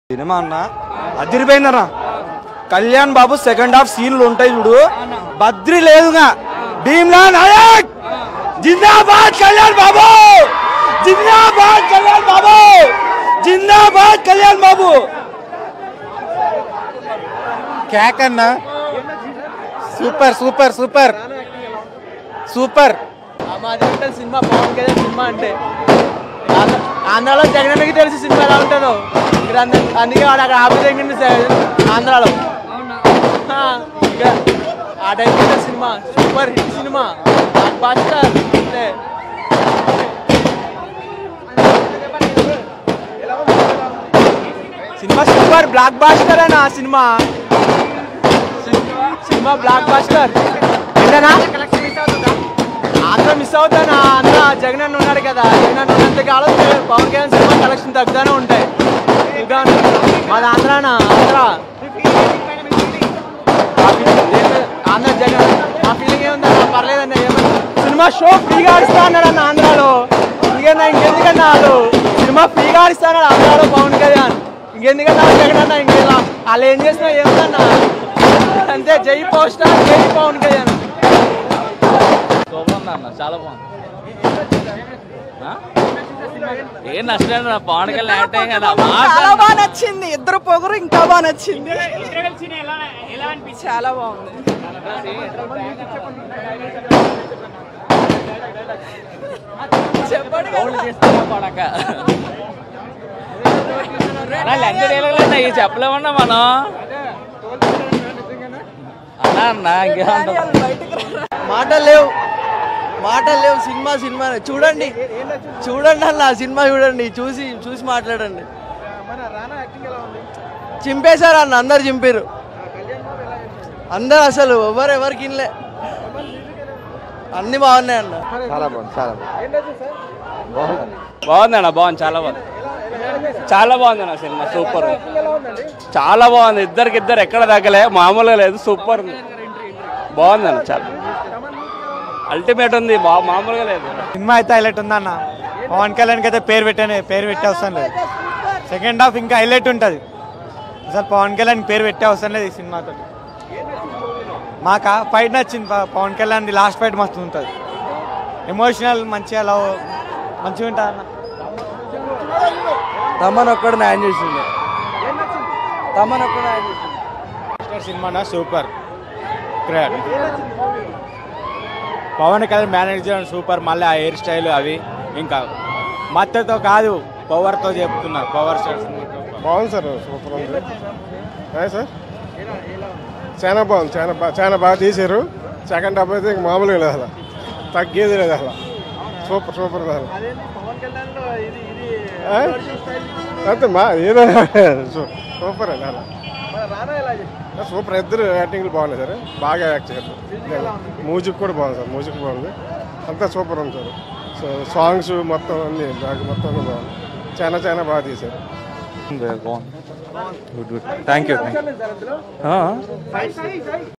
Cinema అన్న అదిరిపోయిందన్న కళ్యాణ్ బాబు సెకండ్ హాఫ్ సీన్లు ఉంటాయి చూడు బద్రి లేదుగా భీమ్లా నాయక్ జిందాబాద్ కళ్యాణ్ బాబు జిందాబాద్ కళ్యాణ్ బాబు జిందాబాద్ కళ్యాణ్ బాబు క్యాక్ అన్న సూపర్ సూపర్ సూపర్ సూపర్ మాది ఉంటుంది సినిమా పవన్ కళ్యాణ్ సినిమా అంటే ఆంధ్ర- ఆంధ్రాలో జగనన్నకి తెలిసి సినిమా ఎలా ఉంటుందో ఇక్కడ అంద- అందుకే వాడు అక్కడ ఆఫీస్ ఎక్కింది ఆంధ్రాలో ఆ, ఇక ఆ టైప్ ఉంటుంది సినిమా సూపర్ హిట్ సినిమా బాస్టర్ అంటే సినిమా సూపర్ బ్లాక్ బాస్టర్ అని ఆ సినిమా సినిమా బ్లాక్ బాస్టర్ ఏంటనా ఆంధ్ర మిస్ అవుతాను ఆంధ్ర జగన్ అన్న ఉన్నాడు కదా జగన్ అన్న ఉన్నంత కాలం పవన్ కళ్యాణ్ సినిమా కలెక్షన్ తగ్గుతూనే ఉంటాయి ఇంకా మాది ఆంధ్రానా ఆంధ్ర ఆ feeling ఏంటో ఆంధ్ర జగన్ ఆ ఫీలింగ్ ఏముందన్న పర్లేదన్న ఏమన్నా సినిమా షో ఫ్రీగా ఆడిస్తా అన్నాడు అన్న ఆంధ్రాలో ఇంకేనా ఇంకెందుకన్నా వాళ్ళు సినిమా ఫ్రీగా ఆడిస్తా అన్నాడు ఆంధ్రాలో పవన్ కళ్యాణ్ ఇంకెందుకన్నా జగన్ అన్న ఇంకేలా వాళ్ళు ఏం చేసినా ఏముందన్నా అంతే జై పవర్ స్టార్ జై పవన్ కళ్యాణ్ సూపర్ ఉంది అన్న చాలా బాగుంది ఆ? ఏం నష్టం రా పవన్ కళ్యాణ్ యాక్టింగ్ కదా మాస్ చాలా బాగా నచ్చింది ఇద్దరు పొగరు ఇంకా బాగా నచ్చింది చాలా బాగుంది చెప్పండి కదా. ఫోన్లు చేస్తున్నా పడక అన్నా లెంగ డైలాగులు ఇవి చెప్పలేమన్నా మనం అన్నా అన్న ఇంకేమంటావు వాళ్ళు బయటికి రారా. మాటలు లేవు మాటలు లేవు సినిమా సినిమా చూడండి చూడండి అన్న సినిమా చూడండి చూసి చూసి మాట్లాడండి చింపేశారు అన్న అందరు చింపారు అందరు అసలు ఎవరు ఎవరికి ఇన్లే అన్ని బాగున్నాయి అన్న చాలా బాగుంది చాలా బాగుంది అన్న బాగుంది చాలా బాగుంది చాలా బాగుంది అన్న సినిమా సూపర్ చాలా బాగుంది ఇద్దరికి ఇద్దరు ఎక్కడ తగ్గలే మామూలుగా లేదు సూపర్ ఉంది బాగుంది అన్న చాలా అల్టిమేట్ ఉంది బా- మామూలుగా లేదు సినిమా అయితే హైలైట్ ఉందన్న పవన్ కళ్యాణ్కి అయితే పేరు పెట్టాను పేరు పెట్టే అవసరం లేదు సెకండ్ హాఫ్ ఇంకా హైలైట్ ఉంటుంది అసలు పవన్ కళ్యాణ్ పేరు పెట్టే అవసరం లేదు ఈ సినిమాతో మాకా ఫైట్ నచ్చింది ప- పవన్ కళ్యాణ్ది లాస్ట్ ఫైట్ మస్తు ఉంటుంది ఎమోషనల్ మంచిగా లవ్ మంచిగా ఉంటుంది అన్న తమన్ ఒక్కడు న్యాయం చేసింది తమన్ ఒక్కడు న్యాయం చేసింది సినిమా super great Pawan Kalyan manage చేయడం సూపర్ మళ్ళీ ఆ హెయిర్ స్టైల్ అవి ఇంకా మత్తతో కాదు పవర్తో చెప్తున్నా పవర్ స్టార్ బాగుంది సార్ సూపర్ ఉంది ఏ సార్ చాలా బాగుంది చాలా బాగా చాలా బాగా తీశారు సెకండ్ హాఫ్ అయితే ఇంక మామూలుగా లేదు అసలు తగ్గేది లేదు అసలు సూపర్ సూపర్ ఉంది అసలు ఏ? అంతే మా ఏదో సూ- సూపర్ అండి అలా సూపర్ ఇద్దరు యాక్టింగ్లు బాగున్నాయి సార్ బాగా యాక్ట్ చేశారు మ్యూజిక్ కూడా బాగుంది సార్ మ్యూజిక్ బాగుంది అంతా సూపర్ ఉంది సార్ సో సాంగ్స్ మొత్తం అన్ని బాగా మొత్తం కూడా బాగుంది చాలా చాలా బాగా తీశారు బాగుంది good good thank you thank you